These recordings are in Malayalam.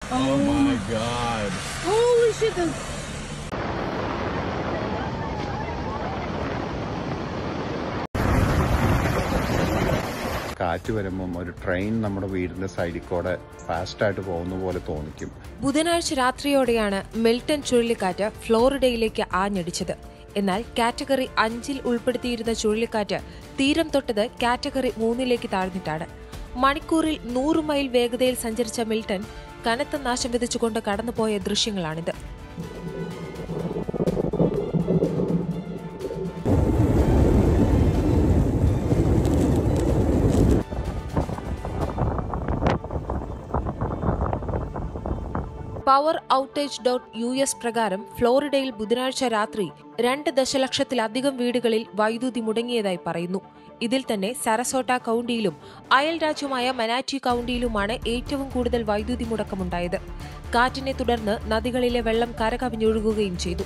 Oh my god. Holy shit! The... കാറ്റ് വരുമ്പം ഒരു ട്രെയിൻ നമ്മുടെ വീടിന്റെ സൈഡിൽ കൂടെ ഫാസ്റ്റായിട്ട് പോകുന്ന പോലെ തോന്നിക്കും ബുധനാഴ്ച രാത്രിയോടെയാണ് മിൽട്ടൺ ചുഴലിക്കാറ്റ് ഫ്ലോറിഡയിലേക്ക് ആഞ്ഞടിച്ചത് എന്നാൽ കാറ്റഗറി അഞ്ചിൽ ഉൾപ്പെടുത്തിയിരുന്ന ചുഴലിക്കാറ്റ് തീരം തൊട്ടത് കാറ്റഗറി മൂന്നിലേക്ക് താഴ്ന്നിട്ടാണ് മണിക്കൂറിൽ നൂറ് മൈൽ വേഗതയിൽ സഞ്ചരിച്ച മിൽട്ടൺ കനത്ത നാശം വിതച്ചുകൊണ്ട് കടന്നുപോയ ദൃശ്യങ്ങളാണിത് power outage dot U S പ്രകാരം ഫ്ലോറിഡയിൽ ബുധനാഴ്ച രാത്രി രണ്ട് ദശലക്ഷത്തിലധികം വീടുകളിൽ വൈദ്യുതി മുടങ്ങിയതായി പറയുന്നു ഇതിൽ തന്നെ സരസോട്ട കൌണ്ടിയിലും അയൽ രാജ്യമായ മനാറ്റി കൌണ്ടിയിലുമാണ് ഏറ്റവും കൂടുതൽ വൈദ്യുതി മുടക്കമുണ്ടായത് കാറ്റിനെ തുടർന്ന് നദികളിലെ വെള്ളം കരകവിഞ്ഞൊഴുകുകയും ചെയ്തു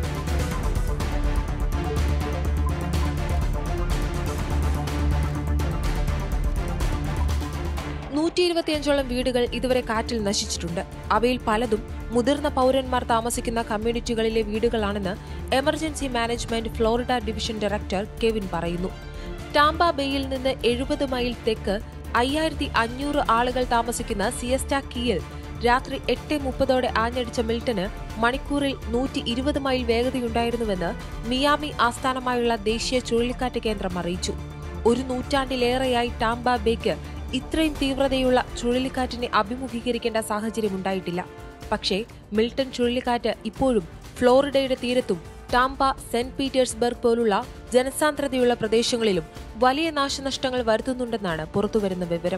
നൂറ്റി ഇരുപത്തിയഞ്ചോളം വീടുകൾ ഇതുവരെ കാറ്റിൽ നശിച്ചിട്ടുണ്ട് അവയിൽ പലതും മുതിർന്ന പൗരന്മാർ താമസിക്കുന്ന കമ്മ്യൂണിറ്റികളിലെ വീടുകളാണെന്ന് emergency management Florida division director Kevin പറയുന്നു ടാംബ ബേയിൽ നിന്ന് എഴുപത് മൈൽ തെക്ക് അയ്യായിരത്തി അഞ്ഞൂറ് ആളുകൾ താമസിക്കുന്ന സിയസ്റ്റ കീയിൽ രാത്രി എട്ട് മുപ്പതോടെ ആഞ്ഞടിച്ച മിൽട്ടന് മണിക്കൂറിൽ നൂറ്റി ഇരുപത് മൈൽ വേഗതയുണ്ടായിരുന്നുവെന്ന് മിയാമി ആസ്ഥാനമായുള്ള ദേശീയ ചുഴലിക്കാറ്റ് കേന്ദ്രം അറിയിച്ചു ഒരു നൂറ്റാണ്ടിലേറെയായി ടാംബ ബേക്ക് ഇത്രയും തീവ്രതയുള്ള ചുഴലിക്കാറ്റിനെ അഭിമുഖീകരിക്കേണ്ട സാഹചര്യമുണ്ടായിട്ടില്ല പക്ഷേ മിൽട്ടൺ ചുഴലിക്കാറ്റ് ഇപ്പോഴും ഫ്ലോറിഡയുടെ തീരത്തും ടാംപ സെന്റ് പീറ്റേഴ്സ്ബർഗ് പോലുള്ള ജനസാന്ദ്രതയുള്ള പ്രദേശങ്ങളിലും വലിയ നാശനഷ്ടങ്ങൾ വരുത്തുന്നുണ്ടെന്നാണ് പുറത്തുവരുന്ന വിവരം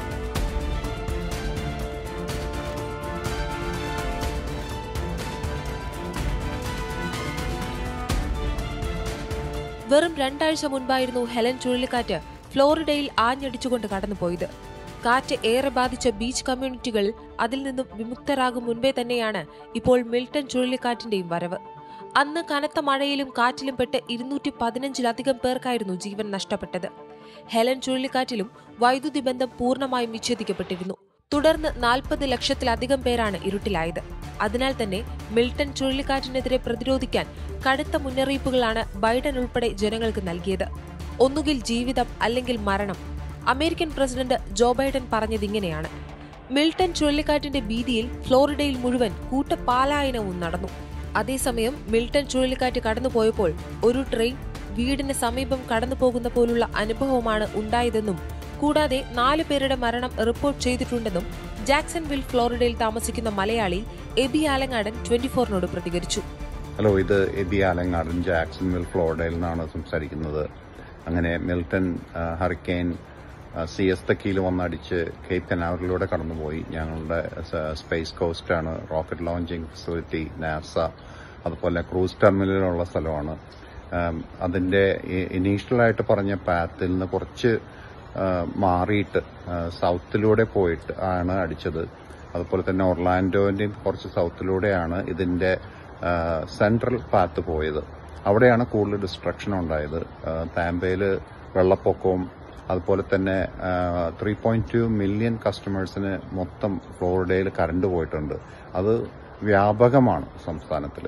വെറും രണ്ടാഴ്ച മുൻപായിരുന്നു ഹെലൻ ചുഴലിക്കാറ്റ് ഫ്ലോറിഡയിൽ ആഞ്ഞടിച്ചുകൊണ്ട് കടന്നുപോയത് കാറ്റ് ഏറെ ബാധിച്ച ബീച്ച് കമ്മ്യൂണിറ്റികൾ അതിൽ നിന്നും വിമുക്തരാകും മുൻപേ തന്നെയാണ് ഇപ്പോൾ മിൽട്ടൺ ചുഴലിക്കാറ്റിന്റെയും വരവ് അന്ന് കനത്ത മഴയിലും കാറ്റിലും പെട്ട് ഇരുന്നൂറ്റി പതിനഞ്ചിലധികം പേർക്കായിരുന്നു ജീവൻ നഷ്ടപ്പെട്ടത് ഹെലൻ ചുഴലിക്കാറ്റിലും വൈദ്യുതി ബന്ധം പൂർണ്ണമായും വിച്ഛേദിക്കപ്പെട്ടിരുന്നു തുടർന്ന് നാൽപ്പത് ലക്ഷത്തിലധികം പേരാണ് ഇരുട്ടിലായത് അതിനാൽ തന്നെ മിൽട്ടൺ ചുഴലിക്കാറ്റിനെതിരെ പ്രതിരോധിക്കാൻ കടുത്ത മുന്നറിയിപ്പുകളാണ് ബൈഡൻ ഉൾപ്പെടെ ജനങ്ങൾക്ക് നൽകിയത് ഒന്നുകിൽ ജീവിതം അല്ലെങ്കിൽ മരണം അമേരിക്കൻ പ്രസിഡന്റ് ജോ ബൈഡൻ പറഞ്ഞതിങ്ങനെയാണ് മിൽട്ടൺ ചുഴലിക്കാറ്റിന്റെ ഭീതിയിൽ ഫ്ലോറിഡയിൽ മുഴുവൻ കൂട്ടപാലായനവും നടന്നു അതേസമയം മിൽട്ടൺ ചുഴലിക്കാറ്റ് കടന്നുപോയപ്പോൾ ഒരു ട്രെയിൻ വീടിന് സമീപം കടന്നുപോകുന്ന പോലുള്ള അനുഭവമാണ് ഉണ്ടായതെന്നും കൂടാതെ നാലു പേരുടെ മരണം റിപ്പോർട്ട് ചെയ്തിട്ടുണ്ടെന്നും ജാക്സൺവിൽ ഫ്ലോറിഡയിൽ താമസിക്കുന്ന മലയാളി എബി ആലങ്ങാടൻ ട്വന്റി ഫോറിനോട് പ്രതികരിച്ചു ഹലോ ഇത് എബി ആലങ്ങാടൻ ജാക്സൺവിൽ ഫ്ലോറിഡയിൽ നിന്നാണ് സംസാരിക്കുന്നത് അങ്ങനെ മിൽട്ടൺ ആ, ഹറിക്കെയിൻ ആ, സിയസ്തക്കിയിൽ വന്നടിച്ച് കേപ്പ് കനാവറിലൂടെ കടന്നുപോയി ഞങ്ങളുടെ സ- സ്പേസ് കോസ്റ്റാണ് റോക്കറ്റ് ലോഞ്ചിങ് ഫെസിലിറ്റി നാസ അതുപോലെ ക്രൂസ് ടെർമിനലുള്ള സ്ഥലമാണ് ആം, അതിന്റെ ഇ- ഇനീഷ്യലായിട്ട് പറഞ്ഞ പാത്തിൽ നിന്ന് കുറച്ച് ആ, മാറിയിട്ട് ആ, സൗത്തിലൂടെ പോയിട്ട് ആണ് അടിച്ചത് അതുപോലെ തന്നെ ഒർലാൻഡോന്റെയും കുറച്ച് സൗത്തിലൂടെയാണ് ഇതിന്റെ ആ, സെൻട്രൽ പാത്ത് പോയത് അവിടെയാണ് കൂടുതൽ ഡിസ്ട്രക്ഷൻ ഉണ്ടായത് ആ, താമ്പയില് വെള്ളപ്പൊക്കവും അതുപോലെ തന്നെ ത്രീ പോയിന്റ് ടു മില്യൺ കസ്റ്റമേഴ്സിന് മൊത്തം ഫ്ലോറിഡയിൽ കറണ്ട് പോയിട്ടുണ്ട് അത് വ്യാപകമാണ് സംസ്ഥാനത്തിൽ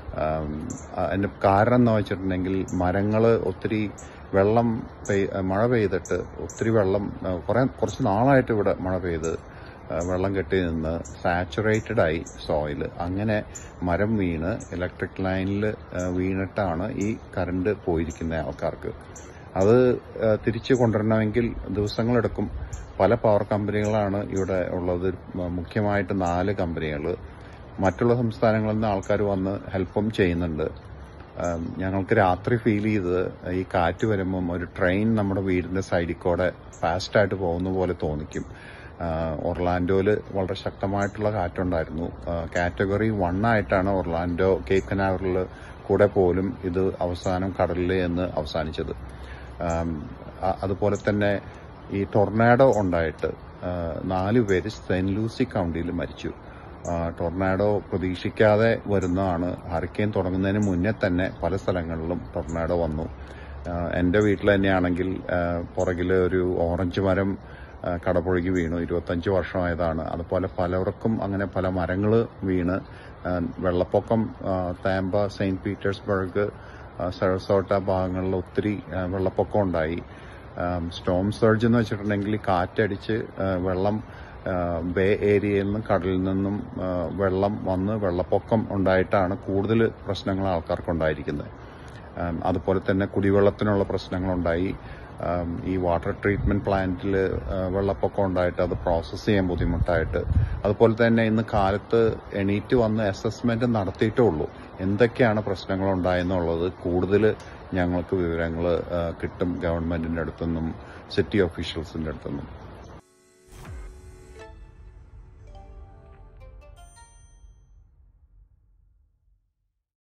അതിന്റെ കാരണം എന്ന് വെച്ചിട്ടുണ്ടെങ്കിൽ മരങ്ങൾ ഒത്തിരി വെള്ളം പെയ്- മഴ പെയ്തിട്ട് ഒത്തിരി വെള്ളം ആ, കുറെ കുറച്ച് നാളായിട്ട് ഇവിടെ മഴ പെയ്ത് ആ, വെള്ളം കെട്ടി നിന്ന് സാച്ചുറേറ്റഡ് ആയി സോയിൽ അങ്ങനെ മരം വീണ് ഇലക്ട്രിക് ലൈനിൽ വീണിട്ടാണ് ഈ കറണ്ട് പോയിരിക്കുന്ന ആൾക്കാർക്ക് അത് ആ, തിരിച്ചു കൊണ്ടുവരണമെങ്കിൽ ദിവസങ്ങളെടുക്കും പല പവർ കമ്പനികളാണ് ഇവിടെ ഉള്ളത് മ- മുഖ്യമായിട്ട് നാല് കമ്പനികൾ മറ്റുള്ള സംസ്ഥാനങ്ങളിൽ നിന്ന് ആൾക്കാർ വന്ന് ഹെൽപ്പും ചെയ്യുന്നുണ്ട് ആം, ഞങ്ങൾക്ക് രാത്രി ഫീൽ ചെയ്തത് ഈ കാറ്റ് വരുമ്പം ഒരു ട്രെയിൻ നമ്മുടെ വീടിന്റെ സൈഡിൽ കൂടെ ഫാസ്റ്റായിട്ട് പോകുന്ന പോലെ തോന്നിക്കും ആ, ഒർലാൻഡോയിൽ വളരെ ശക്തമായിട്ടുള്ള കാറ്റുണ്ടായിരുന്നു കാറ്റഗറി വൺ ആയിട്ടാണ് ഒർലാൻഡോ കേപ്പ് കനാവറിൽ കൂടെ പോലും ഇത് അവസാനം കടലിൽ എന്ന് അവസാനിച്ചത് ആം, അ- അതുപോലെ തന്നെ ഈ ടൊർണാഡോ ഉണ്ടായിട്ട് ആ, നാല് പേര് സെന്റ് ലൂസി കൗണ്ടിയിൽ മരിച്ചു ആ, ടൊർണാഡോ പ്രതീക്ഷിക്കാതെ വരുന്നതാണ് ഹറിക്കെയിൻ തുടങ്ങുന്നതിന് മുന്നേ തന്നെ പല സ്ഥലങ്ങളിലും ടൊർണാഡോ വന്നു ആ, എൻ്റെ വീട്ടിൽ തന്നെയാണെങ്കിൽ പുറകിൽ ഒരു ഓറഞ്ച് മരം ആ, കടപുഴകി വീണു ഇരുപത്തഞ്ച് വർഷമായതാണ് അതുപോലെ പലർക്കും അങ്ങനെ പല മരങ്ങൾ വീണ് ആ, വെള്ളപ്പൊക്കം ആ, താമ്പ സെയിന്റ് പീറ്റേഴ്സ്ബർഗ് ആ, സരസോട്ട ഭാഗങ്ങളിൽ ഒത്തിരി ആ, വെള്ളപ്പൊക്കം ഉണ്ടായി സ്റ്റോം സർജ് എന്ന് വെച്ചിട്ടുണ്ടെങ്കിൽ കാറ്റടിച്ച് ആ, വെള്ളം ആ, ബേ ഏരിയയിൽ നിന്നും കടലിൽ നിന്നും ആ, വെള്ളം വന്ന് വെള്ളപ്പൊക്കം ഉണ്ടായിട്ടാണ് കൂടുതൽ പ്രശ്നങ്ങൾ ആൾക്കാർക്കുണ്ടായിരിക്കുന്നത് ആം, അതുപോലെ തന്നെ കുടിവെള്ളത്തിനുള്ള പ്രശ്നങ്ങളുണ്ടായി ആം, ഈ വാട്ടർ ട്രീറ്റ്മെന്റ് പ്ലാന്റിൽ വെള്ളപ്പൊക്കം ഉണ്ടായിട്ട് അത് പ്രോസസ്സ് ചെയ്യാൻ ബുദ്ധിമുട്ടായിട്ട് അതുപോലെ തന്നെ ഇന്ന് കാലത്ത് എണീറ്റ് വന്ന് അസസ്മെന്റ് നടത്തിയിട്ടേ ഉള്ളൂ എന്തൊക്കെയാണ് പ്രശ്നങ്ങൾ ഉണ്ടായെന്നുള്ളത് കൂടുതൽ ഞങ്ങൾക്ക് വിവരങ്ങൾ കിട്ടും ഗവൺമെന്റിന്റെ അടുത്തുനിന്നും സിറ്റി ഓഫീഷ്യൽസിന്റെ അടുത്തുനിന്നും